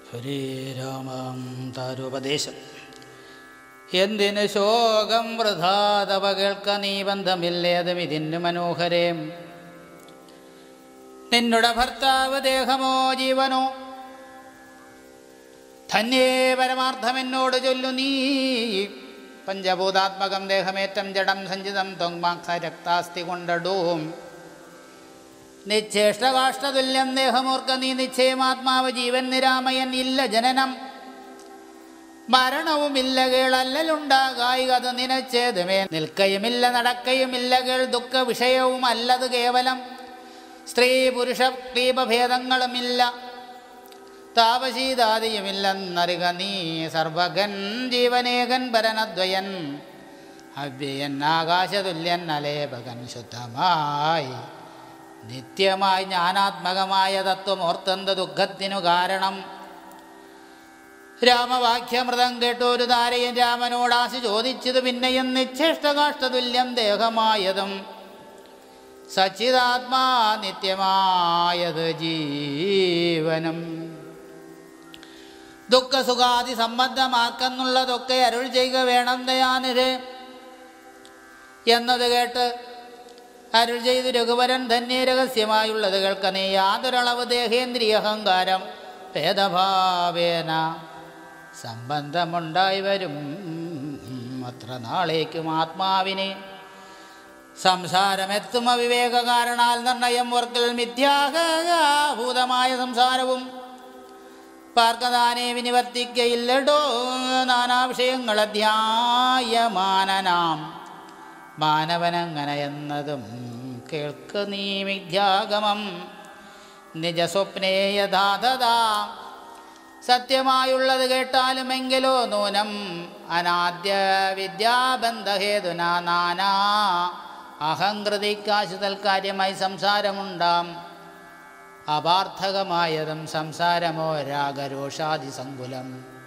ഹരിരാമം താരോപദേശം എന്തിന് ശോകം വൃഥാതവ കേൾക്ക നീ ബന്ധമില്ലേതും ഇതിന് മനോഹരേ നിന്നുടെ ഭർത്താവ് ദേഹമോ ജീവനോ ധന്യേ പരമാർത്ഥം എന്നോട് ചൊല്ലു നീ പഞ്ചഭൂതാത്മകം ദേഹമേറ്റം ജഡം സഞ്ചിതം ത്വങ്മാക്സ രക്താസ്തി കൊണ്ടടൂം നിശ്ചേഷ്ടകാഷ്ടതുല്യം ദേഹമോർക്ക നീ നിശ്ചയമാത്മാവ് ജീവൻ നിരാമയൻ ഇല്ല ജനനം മരണവുമില്ല കേളല്ലലുണ്ടാകായിക അത് നിനച്ചേതുമേ നിൽക്കയുമില്ല നടക്കയുമില്ല കേൾ ദുഃഖ വിഷയവും അല്ലത് കേവലം സ്ത്രീ പുരുഷ ക്ലീപഭേദങ്ങളുമില്ല താപശീതാദിയുമില്ലെന്നറിക നീ സർവകൻ ജീവനേകൻ പരനദ്വയൻ അവ്യയൻ ആകാശതുല്യൻ അലേപകൻ ശുദ്ധമായി നിത്യമായി ജ്ഞാനാത്മകമായ തത്വമോർത്തെന്ത് ദുഃഖത്തിനു കാരണം രാമവാക്യമൃതം കേട്ടു ഒരു താരയൻ രാമനോടാശി ചോദിച്ചത് പിന്നെയും നിശ്ചേഷ്ടകാഷ്ടതുല്യം ദേഹമായതും സച്ചിതാത്മാ നിത്യമായത് ജീവനം ദുഃഖസുഖാദി സംബന്ധമാക്കുന്നുള്ളതൊക്കെ അരുൾ ചെയ്യുക വേണം ദയാനിര് എന്നത് കേട്ട് അരുൾ ചെയ്ത് രഘുവരൻ തന്നെ രഹസ്യമായുള്ളത് കേൾക്ക നീ യാതൊരളവ് ദേഹേന്ദ്രിയ അഹങ്കാരം ഭേദഭാവേന സംബന്ധമുണ്ടായി വരും അത്ര നാളേക്കും ആത്മാവിനെ സംസാരമെത്തും അവിവേക കാരണാൽ നിർണയം ഓർക്കൽ മിഥ്യാഭൂതമായ സംസാരവും പാർക്കതാനെ വിനിവർത്തിക്കയില്ലടോ നാനാ വിഷയങ്ങൾ അധ്യായമാനനാം മാനവനങ്ങനെ എന്നതും കേൾക്ക നീ മിഥ്യാഗമം നിജസ്വപ്നേ യഥാതഥാ സത്യമായുള്ളത് കേട്ടാലുമെങ്കിലോ നൂനം അനാദ്യ വിദ്യാബന്ധഹേതുന നാനാ അഹങ്കൃതിക്കാശു തൽക്കാര്യമായി സംസാരമുണ്ടാം അപാർത്ഥകമായതും സംസാരമോ രാഗരോഷാദി സങ്കുലം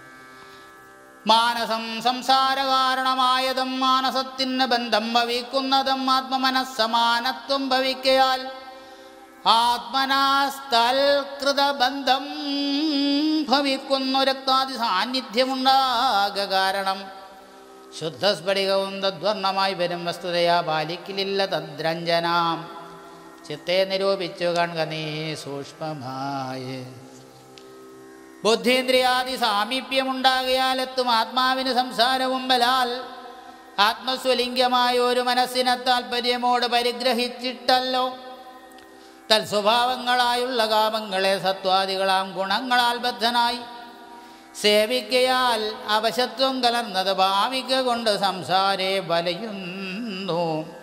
മാനസം സംസാര കാരണമായതും മാനസത്തിന് ബന്ധം ഭവിക്കുന്നതും ആത്മമനസ്സമാനത്വം ഭവിക്കയാൽ ആത്മനാസ്തൽകൃതബന്ധം ഭവിക്കുന്നു രക്താദി സാന്നിധ്യമുണ്ടാക കാരണം ശുദ്ധസ്ഫടികവും തദ്വർണമായി വരും വസ്തുതയാ ബാലിക്കലില്ല തദ്രഞ്ജനാം ചിത്തെ നിരൂപിച്ചു കൺക നീ സൂക്ഷ്മമായി ബുദ്ധീന്ദ്രിയാദി സാമീപ്യമുണ്ടാകയാൽ എത്തും ആത്മാവിന് സംസാരവും ബലാൽ ആത്മസ്വലിംഗമായ ഒരു മനസ്സിനെ താല്പര്യമോട് പരിഗ്രഹിച്ചിട്ടല്ലോ തൽസ്വഭാവങ്ങളായുള്ള കാമങ്ങളെ സത്വാദികളാം ഗുണങ്ങളാൽ ബദ്ധനായി സേവിക്കയാൽ അവശത്വം കലർന്നത് ഭാവിക കൊണ്ട് സംസാരേ വലയുന്നു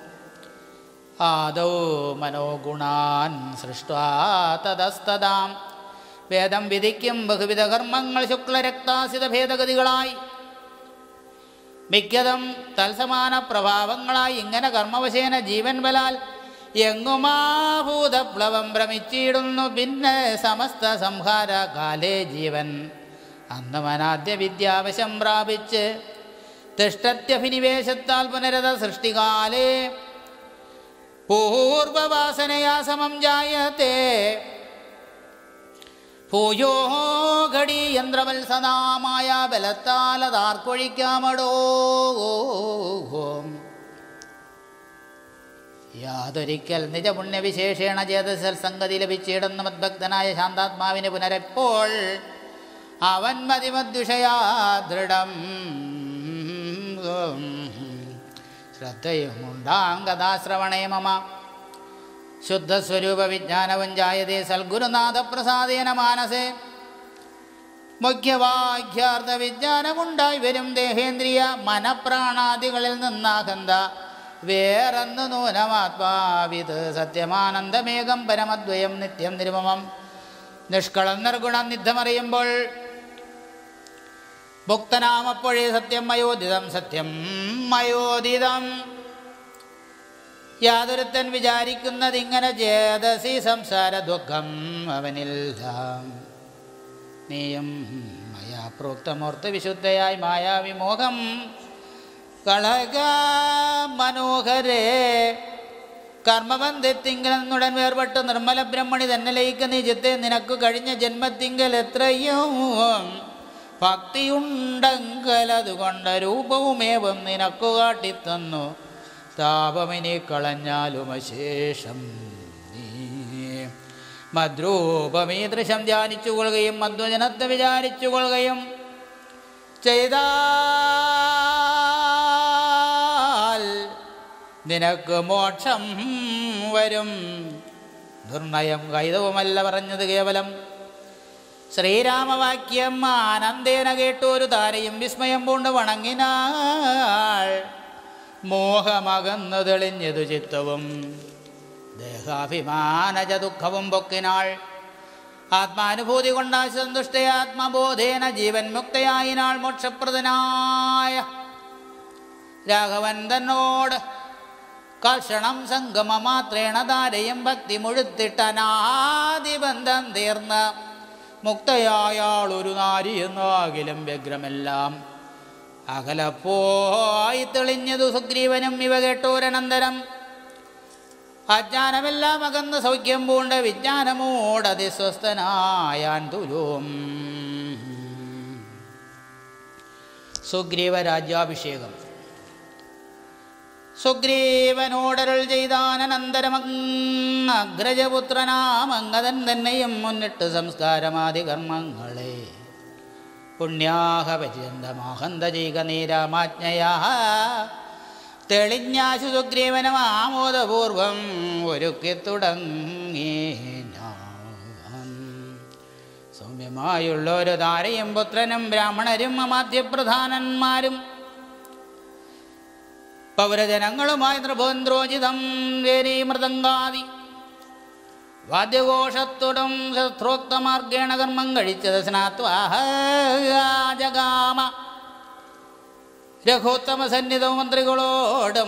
ആദൗ മനോഗുണാൻ സൃഷ്ടാ തതസ്തതാം വേദം വിധിക്കും ബഹുവിധ കർമ്മങ്ങൾ ശുക്ലരക്താസിത ഭേദഗതികളായി മിക്കതും തത്സമാന പ്രഭാവങ്ങളായി ഇങ്ങനെ കർമ്മവശേന ജീവൻ ബലാൽ എങ്ങുമാഭൂതപ്ലവം ഭ്രമിച്ചിടുന്നു പിന്നെ സമസ്ത സംഹാര കാലേ ജീവൻ അന്ന് മനാദ്യ വിദ്യാവശം പ്രാപിച്ച് തിഷ്ടത്യഭിനിവേശത്താൽ പുനരത സൃഷ്ടികാലേ പൂർവവാസനയാ സമം ജായത്തെ ഭൂയോ ഘടി യന്ത്രവത്സനാമായ ബലത്താലതാർക്കൊഴിക്കാമടോ യാതൊരിക്കൽ നിജപുണ്യവിശേഷേണ ചേതസൽ സംഗതി ലഭിച്ചിടുന്ന മദ്ഭക്തനായ ശാന്താത്മാവിന് പുനരെപ്പോൾ അവൻ മതിമദ്വിഷയാ ദൃഢം ശ്രദ്ധയുമുണ്ടാം കഥാശ്രവണേ മമ ശുദ്ധസ്വരൂപ വിജ്ഞാനവും ജായതേ സൽഗുരുനാഥ പ്രസാദേന മാനസേ മുഖ്യവാഖ്യാർത്ഥ വിജ്ഞാനമുണ്ടായി വരും ദേഹേന്ദ്രിയ മനപ്രാണാദികളിൽ നിന്നാകന്ത വേറെന്ന് നൂനമാത്മാവിത് സത്യമാനന്ദമേകം പരമദ്വയം നിത്യം നിരുപമം നിഷ്കളം നിർഗുണം നിദ്ധമറിയുമ്പോൾ ഭുക്തനാമപ്പോഴേ സത്യം മയോദിതം സത്യം മയോദിതം യാതൊരുത്തൻ വിചാരിക്കുന്നത് ഇങ്ങനെ ചേതസി സംസാര ദുഃഖം അവനില്ല നീയും മയാ പ്രോക്തമൂർത്ത വിശുദ്ധയായി മായാവിമോഹം കളക മനോഹരേ കർമ്മബന്ധത്തിങ്കലെന്നുടൻ വേർപെട്ട് നിർമ്മല ബ്രഹ്മണി തന്നെ ലയിക്കുന്ന നിജത്തെ നിനക്ക് കഴിഞ്ഞ ജന്മത്തിങ്കൽ എത്രയോ ഭക്തിയുണ്ടെങ്കലതുകൊണ്ട് രൂപവുമേവം നിനക്കു കാട്ടിത്തന്നു താപമിനി കളഞ്ഞാലും അശേഷം നീ മദ്രൂപമീദൃശം ധ്യാനിച്ചു കൊള്ളുകയും മധ്വജനത്തെ വിചാരിച്ചു കൊള്ളുകയും ചെയ്താൽ നിനക്ക് മോക്ഷം വരും നിർണയം കൈതവുമല്ല പറഞ്ഞത് കേവലം ശ്രീരാമവാക്യം ആനന്ദേന കേട്ടു ഒരു താരയും വിസ്മയം പൂണ്ട് വണങ്ങിനാൾ മോഹമകന്നു തെളിഞ്ഞതു ചിത്തവും ദേഹാഭിമാനജ ദുഃഖവും പൊക്കിനാൾ ആത്മാനുഭൂതി കൊണ്ട് സന്തുഷ്ട ആത്മബോധേന ജീവൻ മുക്തയായിനാൾ മോക്ഷപ്രദനായ രാഘവൻ തന്നോട് കർഷണം സംഗമ മാത്രേണ താരയും ഭക്തി മുഴുത്തിട്ടനാദിബന്ധം തീർന്ന് മുക്തയായാൾ ഒരു നാരി എന്നാകിലും വ്യഗ്രമെല്ലാം അകലപ്പോയി തെളിഞ്ഞതു സുഗ്രീവനും ഇവ കേട്ടോരനന്തരം അജ്ഞാനമെല്ലാം അകന്ന് സൗഖ്യം പൂണ്ട് വിജ്ഞാനമോടതിസ്വസ്ഥനായാൻ തുലും സുഗ്രീവ രാജ്യാഭിഷേകം സുഗ്രീവനോടരുൾ ചെയ്താനന്തരം അഗ്രജപുത്രനാമങ്ങതൻ തന്നെയും മുന്നിട്ട് സംസ്കാരമാദി കർമ്മങ്ങളെ പുണ്യാഹപര്യന്തമാഹന്ത ചെയ്ക നീരാമാജ്ഞയാ തെളിഞ്ഞാശു സുഗ്രീവനം ആമോദപൂർവം ഒരുക്കി തുടങ്ങി ഞാൻ. സൗമ്യമായുള്ളൊരു താരയും പുത്രനും ബ്രാഹ്മണരും അമാത്യപ്രധാനന്മാരും പൗരജനങ്ങളുമായി നൃഭോന്ദ്രോചിതം വേരി മൃദംഗാദി വാദ്യഘോഷത്തോടും ശസ്ത്രോക്തമാർഗേണ കർമ്മം കഴിച്ചത് സ്നാത്വാജഗാമ രഘോത്തമ സന്നിധ മന്ത്രികളോടും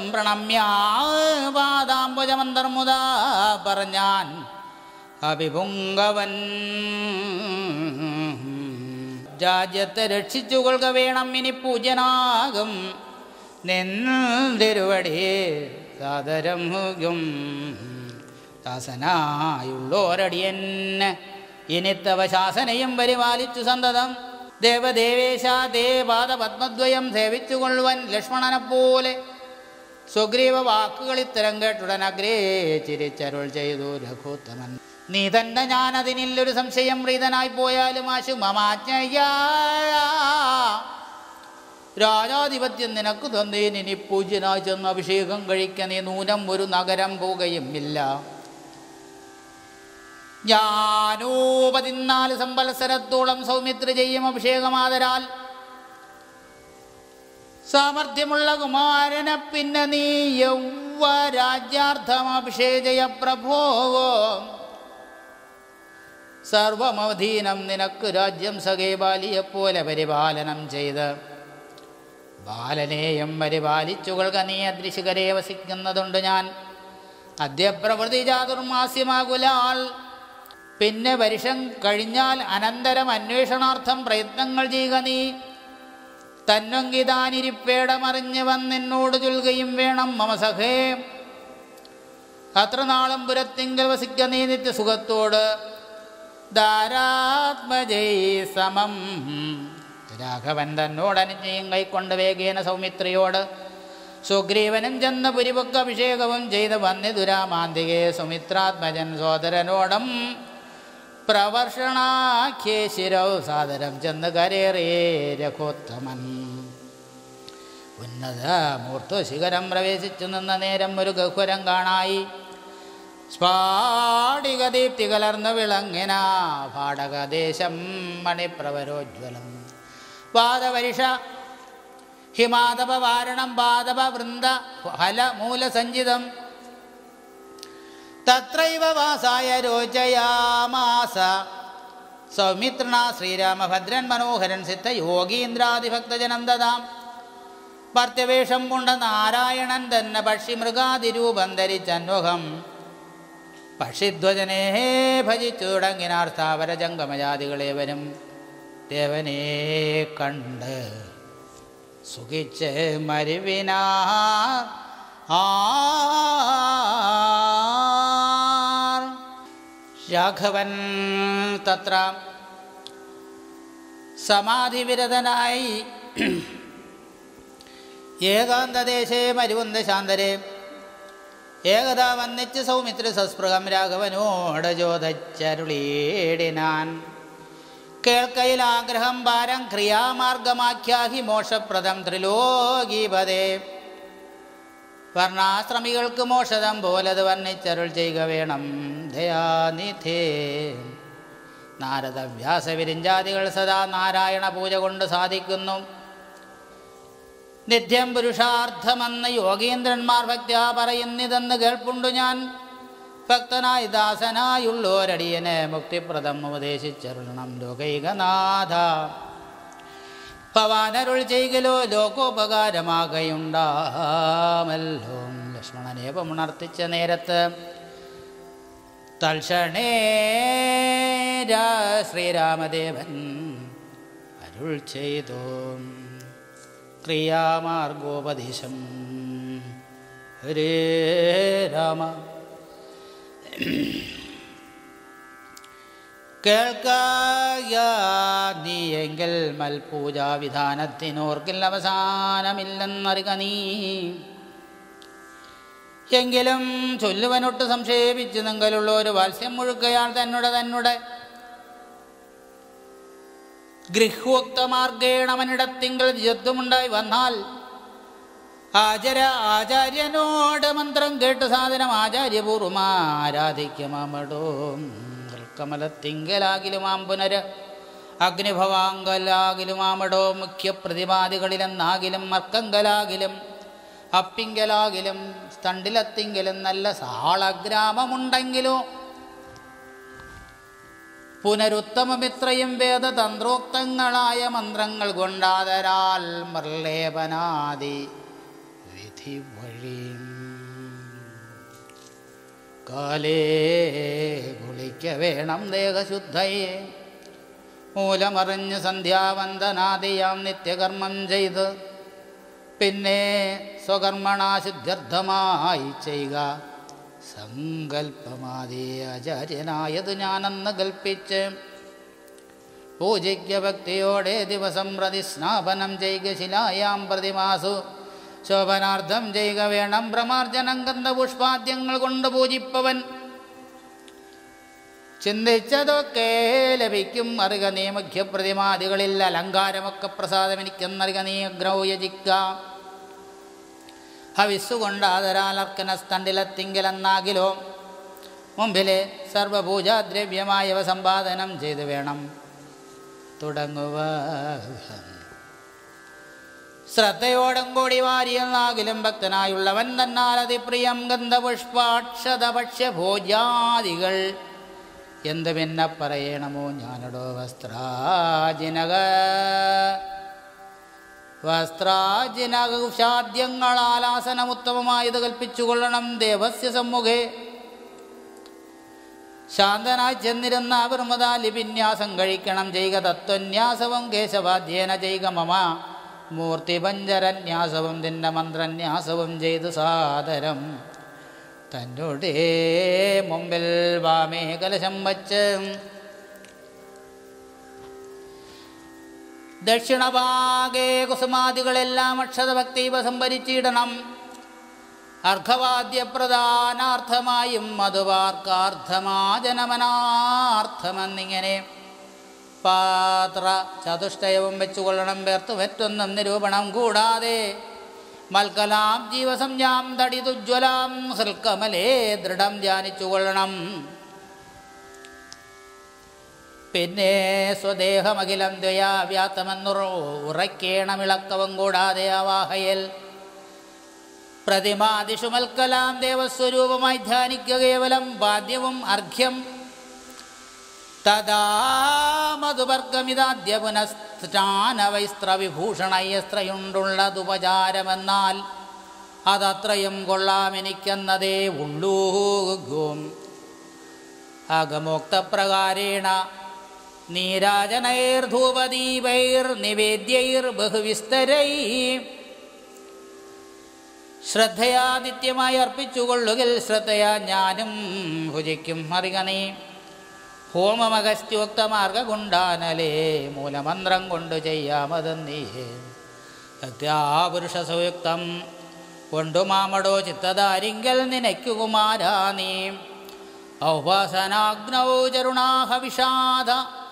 പ്രണമ്യാപാദാംബുജമന്തർമുദ പറഞ്ഞാൻ അഭിപുങ്കവൻ രാജ്യത്തെ രക്ഷിച്ചു കൊള്ളുക വേണം ഇനി പൂജനാകും നിന്നിരുവടി സാദരം ഹുകും ദാസനായുള്ളോരടിയന് ഇനിത്തവ ശാസനയും പരിപാലിച്ചു സന്തതം ദേവദേവേശ ദേവാദ പത്മദ്വയം സേവിച്ചു കൊള്ളുവൻ ലക്ഷ്മണനെ പോലെ സുഗ്രീവ വാക്കുകൾ ഇത്തരം കേട്ടുടൻ അഗ്രേ ചിരിച്ചരുൾ ചെയ്തു രഘുത്തമൻ നീ തന്നെ ഞാനതിനില്ലൊരു സംശയം പ്രീതനായി പോയാലും ആശു മമാജ്ഞയാ രാജാധിപത്യം നിനക്ക് തന്നേൻ ഇനി പൂജ്യനായി ചെന്ന് അഭിഷേകം കഴിക്ക നീ നൂനം ഒരു നഗരം പോവുകയും ഇല്ല ഞാനോ പതിനാല് സംവത്സരത്തോളം സൗമിത്ര ചെയ്യും അഭിഷേകമാതരാൽ സാമർഥ്യമുള്ള കുമാരനെ പിന്നെ നീ യൗവ രാജ്യാർത്ഥം അഭിഷേചയ പ്രഭോ സർവമധീനം നിനക്ക് രാജ്യം സഖേ ബാലിയെപ്പോലെ പരിപാലനം ചെയ്ത് ബാലനെയും പരിപാലിച്ചുകൊള്ളുക നീ അദൃശികരെ വസിക്കുന്നതുണ്ട് ഞാൻ അദ്യപ്രവൃത്തി ചാതുർമാസ്യമാകുലാൾ പിന്നെ വർഷം കഴിഞ്ഞാൽ അനന്തരം അന്വേഷണാർത്ഥം പ്രയത്നങ്ങൾ ചെയ്യുക നീ തന്നൊങ്കിതാനിരിപ്പേടമറിഞ്ഞ് വന്നെന്നോട് ചൊല്ലുകയും വേണം മമ സഖേ അത്ര നാളും പുരത്തിങ്കൽ വസിക്ക നീ നിത്യസുഖത്തോട് ധാരാത്മജൈ സമം രാഘവൻ തന്നോടനുജയം കൈക്കൊണ്ട് വേഗേന സൗമിത്രിയോട് സുഗ്രീവനും ചെന്ന പുരിപൊക്ക അഭിഷേകവും ചെയ്ത് വന്നിതുരാമാന്തികെ സുമിത്രാത്മജൻ സോദരനോടും പ്രവർഷണാഖ്യേ ശിരൗ സാദരം ചെന്ന് കരേറിയേ രഘോത്തമൻ ഉന്നത മൂർത്തു ശിഖരം പ്രവേശിച്ചു നിന്ന നേരം ഒരു ഗഹ്വരം കാണായി സ്ഫാടികദീപ്തി കലർന്നു വിളങ്ങിന ഭാടകദേശം മണിപ്രവരോജ്വലം പാദപരിഷ ഹിമാതപ വാരണം പാദപ വൃന്ദ ഫല മൂലസഞ്ചിതം തത്രൈവ വാസായ രോചയാമാസ സൗമിത്രണ ശ്രീരാമഭദ്രൻ മനോഹരൻ സിദ്ധ യോഗീന്ദ്രാദിഭക്തജനം ദതാം ഭർത്യവേഷം കൊണ്ട നാരായണൻ തന്നെ പക്ഷി മൃഗാതിരൂപം ധരിച്ചന്വഹം പക്ഷിധ്വജനെ ഭജിച്ചു തുടങ്ങിനാർ സ്ഥാവര ജംഗമജാതികളേവരും ദേവനെ കണ്ട് സുഖിച്ച് മരുവിനാ ആർ രാഘവൻ തത്ര സമാധിവിരതനായി ഏകാന്തദേശേ മരുവന്ത ശാന്തരെ ഏകദാ വന്നിച്ച് സൗമിത്ര സസ്പൃഹം രാഘവനോട് ചോദച്ചരുളീടിനാൻ കേൾക്കയിൽ ആഗ്രഹം ഭാരം ക്രിയാമാർഗമാഖ്യാഹി മോക്ഷപ്രദം ത്രിലോകീപതേ വർണ്ണാശ്രമികൾക്ക് മോക്ഷതം പോലത് വർണ്ണിച്ചരുൾ ചെയ്യുക വേണം ദയാനിധേ നാരദ വ്യാസവിരിഞ്ചാദികൾ സദാ നാരായണ പൂജ കൊണ്ട് സാധിക്കുന്നു നിത്യം പുരുഷാർത്ഥമെന്ന് യോഗീന്ദ്രന്മാർ ഭക്ത്യാ പറയുന്നിതെന്ന് കേൾപ്പുണ്ടു ഞാൻ ഭക്തനായി ദാസനായുള്ളോരടിയനെ മുക്തിപ്രദം ഉപദേശിച്ചരുളണം ലോകൈകനാഥ ഭവാനരുൾ ചെയ്യലോ ലോകോപകാരമാകയുണ്ടാമല്ലോ ലക്ഷ്മണനെ ഉണർത്തിച്ച നേരത്ത് തൽക്ഷണേ രാ- ശ്രീരാമദേവൻ അരുൾ ചെയ്തു ക്രിയാമാർഗോപദേശം ഹരേ രാമ കേൾക്കുക നീയെങ്കിൽ മൽപൂജാ വിധാനത്തിനോർക്കിൽ അവസാനമില്ലെന്നറിക നീ എങ്കിലും ചൊല്ലുവനൊട്ട് സംക്ഷേപിച്ച് നിങ്കലുള്ള ഒരു വാത്സ്യം മുഴുക്കയാൾ തന്നുടെ തന്നുടെ ഗൃഹോക്തമാർഗേണമനിടത്തിങ്കൽ ദ്വിജത്വമുണ്ടായി വന്നാൽ ആചര ആചാര്യനോട് മന്ത്രം കേട്ട് സാധനം ആചാര്യപൂർവം ആരാധിക്കുമടോ കമലത്തിങ്കലാകിലുമാം പുനര് അഗ്നിഭവാങ്കലാകിലുമാമടോ മുഖ്യ പ്രതിപാദികളിലെന്നാകിലും മർക്കങ്കലാകിലും അപ്പിങ്കലാകിലും സ്തണ്ടിലത്തിങ്കിലും നല്ല സാളഗ്രാമമുണ്ടെങ്കിലോ പുനരുത്തമമിത്രയും വേദതന്ത്രോക്തങ്ങളായ മന്ത്രങ്ങൾ കൊണ്ടാതരാൽ മർലേപനാദി വിധി വഴി കാലേ കുളിക്ക വേണം ദേഹശുദ്ധയെ മൂലമറിഞ്ഞ് സന്ധ്യാവന്ദനാദിയാം നിത്യകർമ്മം ചെയ്ത് പിന്നെ സ്വകർമ്മണാശുദ്ധ്യർത്ഥമായി ചെയ്യുക സങ്കല്പമാതി ആചാര്യനായത് ഞാനെന്ന് കൽപ്പിച്ച് പൂജിക്ക ഭക്തിയോടെ ദിവസം പ്രതി സ്നാപനം ചെയ്യുക ശിലായാം പ്രതിമാസു ശോഭനാർത്ഥം ചെയ്യുക വേണം പ്രമാർജനം ഗന്ധപുഷ്പാദ്യങ്ങൾ കൊണ്ട് പൂജിപ്പവൻ ചിന്തിച്ചതൊക്കെ ലഭിക്കും അറിക നീ മുഖ്യപ്രതിമാദികളിൽ അലങ്കാരമൊക്കെ പ്രസാദം എനിക്കെന്നറിക നീ ഗ്രൗയജിക്കാം ഹവിസ്സുകൊണ്ടാതരാലർക്കന സ്തണ്ടിലത്തിങ്കിലെന്നാകിലോ മുമ്പിലെ സർവപൂജാദ്രവ്യമായവ സമ്പാദനം ചെയ്തു വേണം തുടങ്ങുക ശ്രദ്ധയോടും കൂടി വാരിയെന്നാകിലും ഭക്തനായുള്ളവൻ തന്നാൽ അതിപ്രിയം ഗന്ധപുഷ്പാക്ഷത ഭക്ഷ്യഭോജാദികൾ എന്ത് പിന്നെ പറയണമോ ഞാനടോ വസ്ത്രാജിനക വസ്ത്രാജിനകുഷാദ്യങ്ങളാൽ ആസനമുത്തമമായത് കൽപ്പിച്ചുകൊള്ളണം ദേവസ്യ സമ്മുഖേ ശാന്തനായി ചെന്നിരുന്ന അവർമത ലിപിന്യാസം കഴിക്കണം ചെയ്യുക തത്വന്യാസവും കേശവാദ്യേന ചെയ്യുക മമ മൂർത്തിപഞ്ചരന്യാസവും നിന്റെ മന്ത്രന്യാസവും ചെയ്തു സാദരം തന്നോടേ മുമ്പിൽ വാമേ കലശം വച്ച് ദക്ഷിണഭാഗേ കുസുമാദികളെല്ലാം അക്ഷതഭക്തിവ സംഭരിച്ചിടണം അർഘവാദ്യപ്രധാനാർത്ഥമായും മധുവാർക്കാർത്ഥമാജനമനാർത്ഥമെന്നിങ്ങനെ പാത്ര ചതുഷ്ടയവും വെച്ചുകൊള്ളണം പേർത്തു പറ്റൊന്നും നിരൂപണം കൂടാതെ മൽക്കലാം ജീവസംജ്ഞാം തടിതുജ്വലാം ഹൃൽക്കമലേ ദൃഢം ധ്യാനിച്ചുകൊള്ളണം പിന്നെ സ്വദേഹമഖിലം ദ്വയാവ്യാത്തമെന്നുറ ഉറക്കേണമിളക്കവും കൂടാതെ ആവാഹയൽ പ്രതിമാദിഷു മൽക്കലാം ദേവസ്വരൂപമായി ധ്യാനിക്കുക കേവലം വാദ്യവും അർഘ്യം തഥാ മധുവർഗമിതാദ്യ പുനഃസ്ഥാനവൈസ്ത്രവിഭൂഷണയസ്ത്രയുണ്ടുള്ളതുപചാരമെന്നാൽ അതത്രയും കൊള്ളാം എനിക്കെന്നതേ ഉള്ളൂ അഗമോക്തപ്രകാരേണ നീരാജനൈർധൂപദീപൈർനിവേദ്യൈർ ബഹുവിസ്തരൈ ശ്രദ്ധയാ നിത്യമായി അർപ്പിച്ചുകൊള്ളുകിൽ ശ്രദ്ധയാ ഞാനും ഭുജിക്കും അറികണേ ഹോമമഗസ്ത്യോക്തമാർഗ കൊണ്ടാനലേ മൂലമന്ത്രം കൊണ്ട് ചെയ്യാമതെന്നീ സത്യാപുരുഷ സുയുക്തം കൊണ്ടു മാമടോ ചിത്തദാരിങ്കൽ നിനയ്ക്കു കുമാരാ നീ ഔപാസനാഗ്നൗ ചരുണാഹ വിഷാദ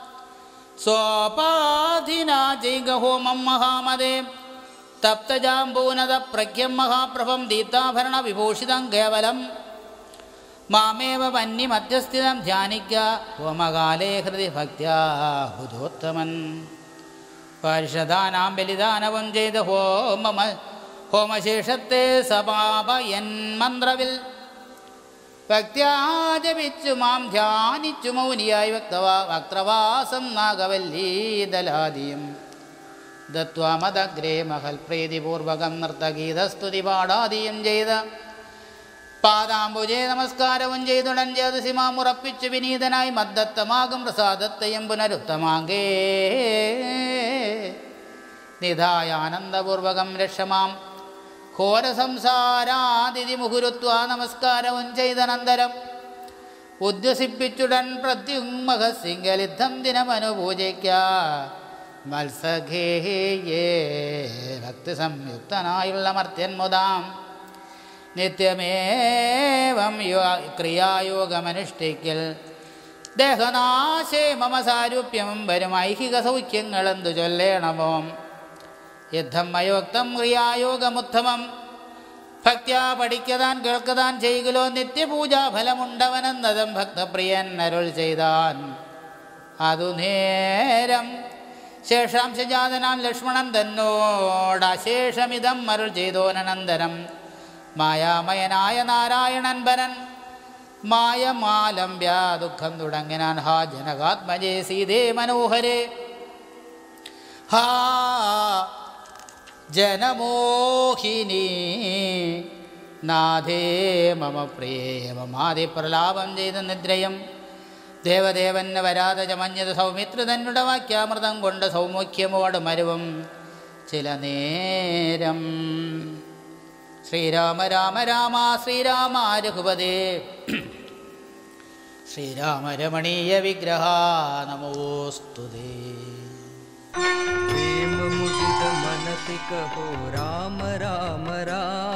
സ്വോപാധിനാ ജൈഗഹോമം മഹാമതേ തപ്തജാംബൂനത പ്രജ്ഞം മഹാപ്രഭം ദീപ്താഭരണ വിഭൂഷിതം കേവലം മാമേവ വന്യമധ്യസ്ഥിതം ധ്യാനിക്ക ഹോമകാലേ ഹൃദി ഭക്ത്യാ ഹുതോത്തമൻ പരിഷദാനാം ബലിദാനവും ചെയ്ത് ഹോമ ഹോമശേഷത്തെ സമാപയൻ മന്ത്രവിൽ ഭക്ത്യാജപിച്ചു മാം ധ്യാനിച്ചു മൗനിയായി വക്തവാ വക്രവാസം നാഗവല്ലീതലാദിയും ദത്വാമദഗ്രേ മഹൽ പ്രീതിപൂർവകം നർത്തഗീതസ്തുതി പാടാദിയും ചെയ്ത പാദാംബുജേ നമസ്കാരവും ചെയ്തുടൻ ജ്യോതിസിമാമുറപ്പിച്ചു വിനീതനായി മദ്ദത്തമാകും പ്രസാദത്തെയും പുനരുത്തമാങ്കേ നിധായാനന്ദപൂർവകം രക്ഷമാം ഘോര സംസാരാതിഥി മുഹുരുത്വ നമസ്കാരവും ചെയ്തനന്തരം ഉദ്വസിപ്പിച്ചുടൻ പ്രത്യുമഹസിംഗലിദ്ധം ദിനമനുപൂജയ്ക്ക മത്സഖേയേ ഭക്തി സംയുക്തനായുള്ള മർത്യൻ മുതാം നിത്യമേവം യോ- ക്രിയായോഗമനുഷ്ഠിക്കൽ ദേഹനാശേ മമ സാരൂപ്യം വരും ഐഹിക സൗഖ്യങ്ങളെന്തു ചൊല്ലേണമോ യുദ്ധം മയോക്തം ക്രിയായോഗമുത്തമം ഭക്ത്യാ പഠിക്കതാൻ കേൾക്കതാൻ ചെയ്യലോ നിത്യപൂജാഫലമുണ്ടവനെന്നതും ഭക്തപ്രിയൻ അരുൾ ചെയ്താൻ അതു നേരം ശേഷാംശജാതനാം ലക്ഷ്മണൻ തന്നോടശേഷമിതം അരുൾ ചെയ്തോനനന്തരം മായാമയനായ നാരായണൻ ഭരൻ മായമാലംബ്യ ദുഃഖം തുടങ്ങിനാൻ ഹാ ജനകാത്മജേ സീതേ മനോഹരേ ഹാ ജനമോഹിനി നാഥേ മമ പ്രേമമാതി പ്രലാപം ചെയ്ത നിദ്രയം ദേവദേവന് വരാതെ ചമഞ്ഞത് സൗമിത്ര തന്നുടെ വാക്യാമൃതം കൊണ്ട് സൗമുഖ്യമോട് മരുവും ചില നേരം ശ്രീരാമ രാമ രാമ ശ്രീരാമ രഘുപതേ ശ്രീരാമ രമണീയ വിഗ്രഹ നമോസ്തുതേ प्रेम मुदित मनति कहो राम राम राम